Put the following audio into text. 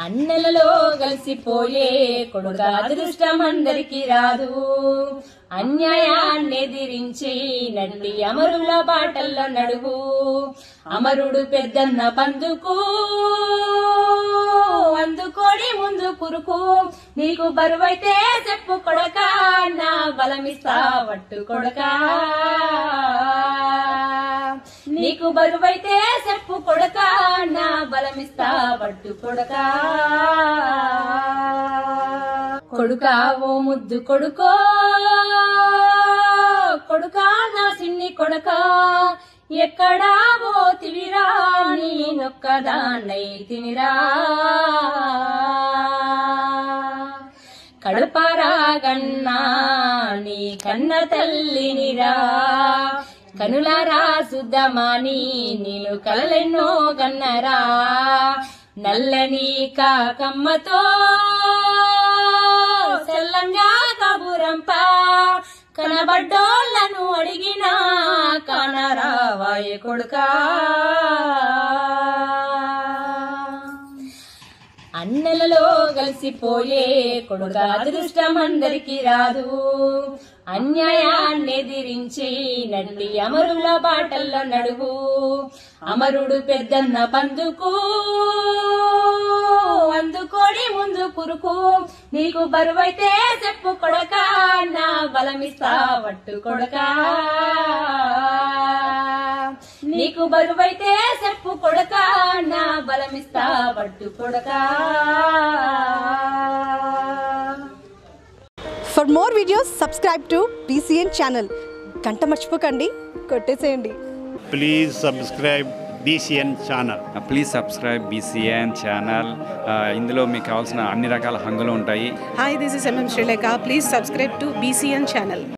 అన్నెలలో కలిసిపోయే కొడుక అదృష్టం అందరికి రాదు అన్యాయాన్ని ఎదిరించి నడ్డి అమరుల బాటల్లో నడువు అమరుడు పెద్దన్న బందుకు అందుకోడి ముందు కురుకు నీకు బరువైతే చెప్పు కొడక నా బలమిస్తా పట్టు కొడక నీకు బరువైతే చెప్పు కొడక నా బలమిస్తా పట్టు కొడక కొడుకా ఓ ముద్దు కొడుకో కొడుకా నా సిన్ని కొడక ఎక్కడా పోతివిరా నేనొక్కదాన్నై తినిరా కడుపరాగన్నా నీ కన్న తల్లినిరా కనులారా శుద్ధమాని నీళ్ళు కలలెన్నో కన్నరా నల్లని కాకమ్మతో సెల్లంగా కబురంపా కనబడ్డోళ్లను అడిగినా కనరావాయ కొడుకా అన్నెలలో కలిసిపోయే కొడుక అదృష్టం అందరికి రాదు అన్యాయాన్ని ఎదిరించి నడ్డి అమరుల బాటల్లో నడువు అమరుడు పెద్దన్న బందుకు అందుకోడి ముందు కురుకు నీకు బరువైతే చెప్పు కొడక నా బలమిస్తా పట్టు కొడక నీకు బరువైతే చెప్పు కొడక నా బలమిస్తా పట్టు కొడక for more videos subscribe to BCN channel గంట మర్చిపోకండి కొట్టేసేయండి please subscribe BCN channel please subscribe BCN channel ఇందులో మీకు కావాల్సిన అన్ని రకాల హంగులు ఉంటాయి Hi, this is MM Sri Lanka. Please subscribe to BCN channel.